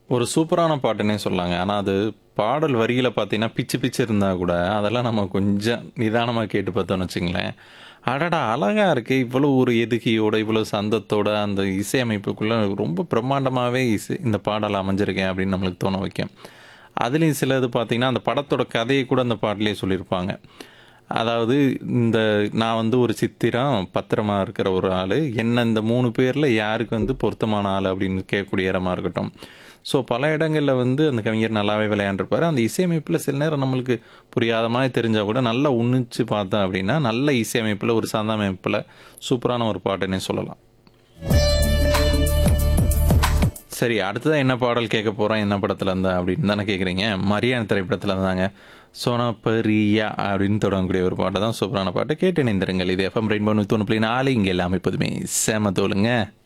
ஒரு சூப்பரான பாட்டுன்னே சொல்லலாங்க. ஆனா அது பாடல் வரியில பார்த்தீங்கன்னா, பிச்சு பிச்சு இருந்தா கூட, அதெல்லாம் நம்ம கொஞ்சம் நிதானமா கேட்டு பார்த்தோம்னு வச்சுக்கங்களேன், அடடா! அழகா இருக்கு. இவ்வளோ ஒரு எதுகியோட, இவ்வளோ சந்தத்தோட, அந்த இசையமைப்புக்குள்ள ரொம்ப பிரம்மாண்டமாவே இசை இந்த பாடல் அமைஞ்சிருக்கே அப்படின்னு நம்மளுக்கு தோண வைக்கும். அதுலயும் சிலது பார்த்தீங்கன்னா, அந்த படத்தோட கதைய கூட அந்த பாட்டுலயே சொல்லியிருப்பாங்க. அதாவது இந்த நான் வந்து ஒரு சித்திரம், பத்திரமா இருக்கிற ஒரு ஆளு. என்ன இந்த 3 பேர்ல யாருக்கு வந்து பொருத்தமான ஆளு அப்படின்னு கேட்கக்கூடிய இடமா இருக்கட்டும். ஸோ பல இடங்கள்ல வந்து அந்த கவிஞர் நல்லாவே விளையாண்டுருப்பாரு. அந்த இசையமைப்புல சில நேரம் நம்மளுக்கு புரியாத மாரி தெரிஞ்சா கூட, நல்லா உன்னிச்சு பார்த்தோம் அப்படின்னா, நல்ல இசையமைப்புல, ஒரு சாந்தா அமைப்புல சூப்பரான ஒரு பாட்டுன்னே சொல்லலாம். சரி, அடுத்ததா என்ன பாடல் கேட்க போறோம்? என்ன படத்துல இருந்தா அப்படின்னு தானே கேட்குறீங்க? மரியான் திரைப்படத்துல இருந்தாங்க. சோனா பரியா அப்படின்னு தொடங்கக்கூடிய ஒரு பாட்டு தான் சூப்பரான பாட்டு. கேட்டு இணைந்திருங்கள். இது எஃப்எம் ரெயின்போ 101.4 இங்க எல்லாமே எப்போதுமே செம தோலுங்க.